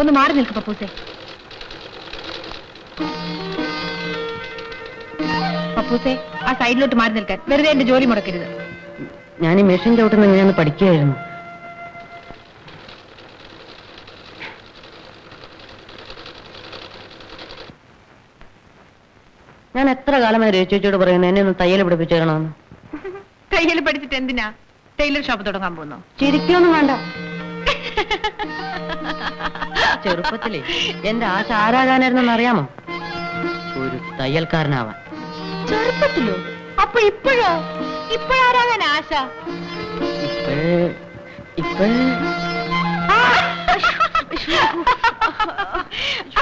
ഒന്ന് മാറി നിൽക്ക് പപ്പൂസേ പപ്പൂസേ ആ സൈഡിലോട്ട് മാറി നിൽക്കാൻ വെറുതെ എന്റെ ജോലി മുടക്കരുത് ഞാൻ ഈ മെഷീൻ ചവിട്ടുന്ന എങ്ങനെയാന്ന് പഠിക്കുകയായിരുന്നു ഞാൻ എത്ര കാലമായി രജിച്ചോട് പറയുന്നു എന്നെ ഒന്ന് തയ്യൽ പിടിപ്പിച്ചു തരണമെന്ന് തയ്യൽ പഠിച്ചിട്ട് എന്തിനാ ടൈലർ ഷോപ്പ് തുടങ്ങാൻ പോകുന്നു ചിരിക്കൊന്നും വേണ്ട ചെറുപ്പത്തിലേ എന്റെ ആശ ആരാകാനായിരുന്നെന്ന് അറിയാമോ ഒരു തയ്യൽക്കാരനാവാൻ ചെറുപ്പത്തിലോ അപ്പൊ ഇപ്പോഴോ ഇപ്പോഴാരാകാൻ ആശ ഇപ്പോഴേ ഇപ്പോഴേ